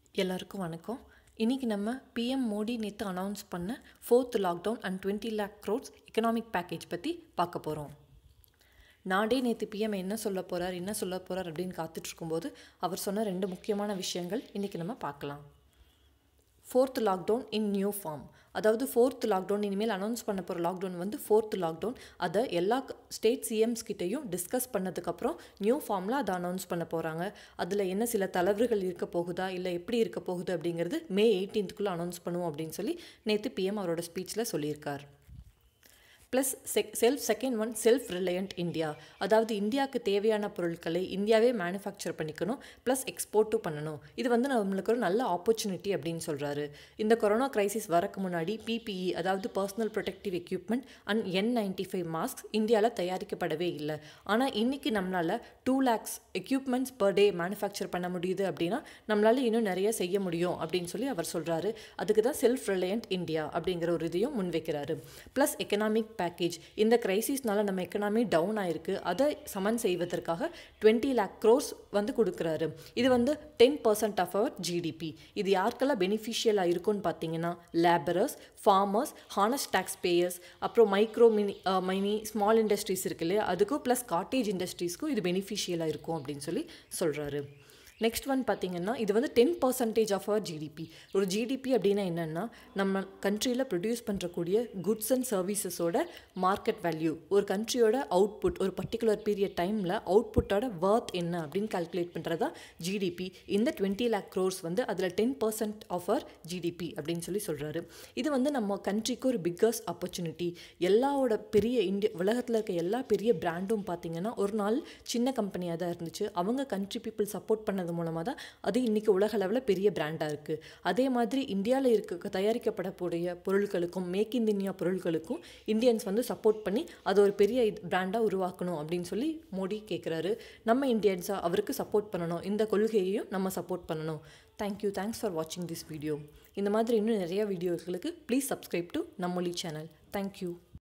எல்லாருக்கும் வணக்கம் இன்றைக்கி நம்ம பிஎம் மோடி நேற்று அனௌன்ஸ் பண்ண fourth lockdown and twenty lakh crores economic package பற்றி பார்க்க போகிறோம் நாடே நேற்று பிஎம் என்ன சொல்ல போகிறார் என்ன சொல்ல போகிறார் அப்படின்னு காத்துட்டு இருக்கும்போது அவர் சொன்ன ரெண்டு முக்கியமான விஷயங்கள் இன்றைக்கி நம்ம பார்க்கலாம் fourth lockdown in new form அதாவது ஃபோர்த் லாக்டவுன் இனிமேல் அனௌன்ஸ் பண்ண போகிற லாக்டவுன் வந்து ஃபோர்த் லாக்டவுன் அதை எல்லா ஸ்டேட் சிஎம்ஸ் கிட்டேயும் டிஸ்கஸ் பண்ணதுக்கப்புறம் நியூ ஃபார்மில் அதை அனௌன்ஸ் பண்ண போகிறாங்க அதில் என்ன சில தளர்வுகள் இருக்க போகுதா இல்லை எப்படி இருக்க போகுது அப்படிங்கிறது மே எயிட்டீன்த்துக்குள்ளே அனௌன்ஸ் பண்ணுவோம் அப்படின்னு சொல்லி நேற்று பிஎம் அவரோட ஸ்பீச்சில் சொல்லியிருக்கார் plus check self second one self reliant India அதாவது இந்தியாவுக்கு தேவையான பொருட்களை இந்தியாவே மேனுஃபேக்சர் பண்ணிக்கணும் ப்ளஸ் எக்ஸ்போர்ட்டும் பண்ணணும் இது வந்து நம்மளுக்கு ஒரு நல்ல ஆப்பர்ச்சுனிட்டி அப்படின்னு சொல்கிறாரு இந்த கொரோனா கிரைசிஸ் வரக்கு முன்னாடி பிபிஇ அதாவது personal protective equipment and N ninety five mask இந்தியாவில் தயாரிக்கப்படவே இல்லை ஆனால் இன்றைக்கி நம்மளால் two lakhs equipments per day manufacture பண்ண முடியுது அப்படின்னா நம்மளால் இன்னும் நிறைய செய்ய முடியும் அப்படின்னு சொல்லி அவர் சொல்கிறாரு அதுக்கு தான் செல்ஃப் ரிலையண்ட் இந்தியா அப்படிங்கிற ஒரு இதையும் முன்வைக்கிறாரு ப்ளஸ் எக்கனாமிக் பேக்கேஜ் இந்த கிரைசிஸ்னால நம்ம எக்கனாமி டவுன் ஆயிருக்கு அதை சமன் செய்வதற்காக டுவெண்ட்டி லேக் க்ரோஸ் வந்து கொடுக்குறாரு இது வந்து ten percent of our GDP இது யாருக்கெல்லாம் பெனிஃபிஷியலாக இருக்கும்னு பார்த்தீங்கன்னா labourers farmers honest tax payers அப்புறம் micro mini mini small industries இருக்கு இல்லையா அதுக்கும் ப்ளஸ் காட்டேஜ் இண்டஸ்ட்ரீஸ்க்கும் இது பெனிஃபிஷியலாக இருக்கும் அப்படின்னு சொல்லி சொல்கிறாரு நெக்ஸ்ட் ஒன் பார்த்தீங்கன்னா இது வந்து ten percentage of our GDP ஒரு ஜிடிபி அப்படின்னா என்னென்னா நம்ம கண்ட்ரியில் ப்ரொடியூஸ் பண்ணுறக்கூடிய குட்ஸ் அண்ட் சர்வீசஸோட மார்க்கெட் வேல்யூ ஒரு கண்ட்ரியோட அவுட்புட் ஒரு பர்டிகுலர் பீரியட் டைமில் அவுட்புட்டோட ஒர்த் என்ன அப்படின்னு கால்குலேட் பண்ணுறது தான் ஜிடிபி இந்த டுவெண்ட்டி லேக் க்ரோர்ஸ் வந்து அதில் ten percent of our GDP அப்படின்னு சொல்லி சொல்கிறாரு இது வந்து நம்ம கண்ட்ரிக்கு ஒரு பிக்கஸ்ட் ஆப்பர்ச்சுனிட்டி எல்லாவோட பெரிய இந்திய உலகத்தில் இருக்க எல்லா பெரிய பிராண்டும் பார்த்தீங்கன்னா ஒரு நாள் சின்ன கம்பெனியாக தான் இருந்துச்சு அவங்க கண்ட்ரி பீப்புள் சப்போர்ட் பண்ணது பண்ணது மூலமாக தான் அது இன்றைக்கி உலக அளவில் பெரிய பிராண்டாக இருக்குது அதே மாதிரி இந்தியாவில் இருக்க தயாரிக்கப்படக்கூடிய பொருட்களுக்கும் மேக் இன் இந்தியா பொருட்களுக்கும் இந்தியன்ஸ் வந்து சப்போர்ட் பண்ணி அது ஒரு பெரிய பிராண்டாக உருவாக்கணும் அப்படின்னு சொல்லி மோடி கேட்குறாரு நம்ம இந்தியன்ஸாக அவருக்கு சப்போர்ட் பண்ணணும் இந்த கொள்கையையும் நம்ம சப்போர்ட் பண்ணணும் தேங்க்யூ தேங்க்ஸ் ஃபார் வாட்சிங் திஸ் வீடியோ இந்த மாதிரி இன்னும் நிறைய வீடியோக்களுக்கு please subscribe to Nammoli channel thank you